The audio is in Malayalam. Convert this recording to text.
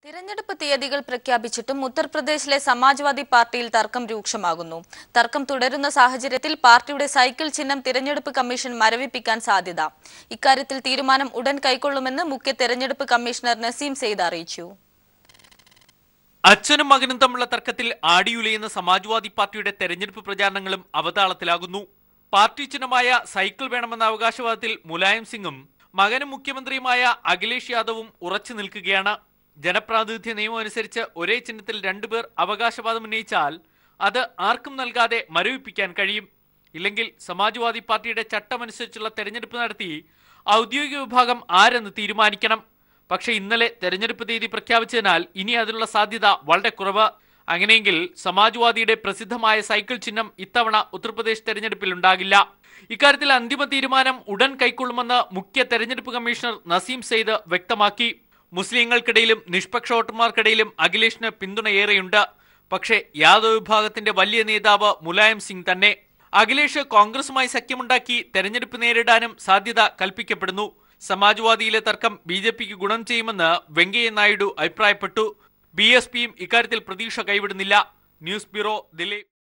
തിരഞ്ഞെടുപ്പ് തീയതികൾ പ്രഖ്യാപിച്ചിട്ടും ഉത്തർപ്രദേശിലെ സമാജ്വാദി പാർട്ടിയിൽ തർക്കം രൂക്ഷമാകുന്നു തർക്കം തുടരുന്ന സാഹചര്യത്തിൽ പാർട്ടിയുടെ സൈക്കിൾ ചിഹ്നം തിരഞ്ഞെടുപ്പ് കമ്മീഷൻ മരവിപ്പിക്കാൻ സാധ്യത ഇക്കാര്യത്തിൽ തീരുമാനം ഉടൻ കൈക്കൊള്ളുമെന്ന് മുഖ്യ തെരഞ്ഞെടുപ്പ് കമ്മീഷണർ നസീം സെയ്ദ് അറിയിച്ചു അച്ഛനും മകനും തമ്മിലുള്ള തർക്കത്തിൽ ആടിയുലയുന്ന സമാജ്വാദി പാർട്ടിയുടെ തെരഞ്ഞെടുപ്പ് പ്രചാരണങ്ങളും അവതാളത്തിലാകുന്നു പാർട്ടി ചിഹ്നമായ സൈക്കിൾ വേണമെന്ന അവകാശവാദത്തിൽ മുലായം സിംഗും മകനും മുഖ്യമന്ത്രിയുമായ അഖിലേഷ് യാദവും ഉറച്ചു നിൽക്കുകയാണ് ജനപ്രാതിനിധ്യ നിയമം അനുസരിച്ച് ഒരേ ചിഹ്നത്തിൽ രണ്ടുപേർ അവകാശവാദം ഉന്നയിച്ചാൽ അത് ആർക്കും നൽകാതെ മരവിപ്പിക്കാൻ കഴിയും ഇല്ലെങ്കിൽ സമാജ്വാദി പാർട്ടിയുടെ ചട്ടമനുസരിച്ചുള്ള തെരഞ്ഞെടുപ്പ് നടത്തി ഔദ്യോഗിക വിഭാഗം ആരെന്ന് തീരുമാനിക്കണം പക്ഷേ ഇന്നലെ തെരഞ്ഞെടുപ്പ് തീയതി പ്രഖ്യാപിച്ചതിനാൽ ഇനി അതിനുള്ള സാധ്യത വളരെ കുറവ് അങ്ങനെയെങ്കിൽ സമാജ്വാദിയുടെ പ്രസിദ്ധമായ സൈക്കിൾ ചിഹ്നം ഇത്തവണ ഉത്തർപ്രദേശ് തെരഞ്ഞെടുപ്പിൽ ഉണ്ടാകില്ല ഇക്കാര്യത്തിൽ അന്തിമ തീരുമാനം ഉടൻ കൈക്കൊള്ളുമെന്ന് മുഖ്യ തെരഞ്ഞെടുപ്പ് കമ്മീഷണർ നസീം സെയ്ദ് വ്യക്തമാക്കി മുസ്ലിങ്ങൾക്കിടയിലും നിഷ്പക്ഷ വോട്ടർമാർക്കിടയിലും അഖിലേഷിന് പിന്തുണയേറെയുണ്ട് പക്ഷേ യാദവ് വിഭാഗത്തിന്റെ വലിയ നേതാവ് മുലായം സിംഗ് തന്നെ അഖിലേഷ് കോൺഗ്രസുമായി സഖ്യമുണ്ടാക്കി തെരഞ്ഞെടുപ്പ് നേരിടാനും സാധ്യത കൽപ്പിക്കപ്പെടുന്നു സമാജ്വാദിയിലെ തർക്കം ബി ജെ പിക്ക് ഗുണം ചെയ്യുമെന്ന് വെങ്കയ്യ നായിഡു അഭിപ്രായപ്പെട്ടു ബി എസ് പിയും ഇക്കാര്യത്തിൽ പ്രതീക്ഷ കൈവിടുന്നില്ല ന്യൂസ് ബ്യൂറോ ദില്ലി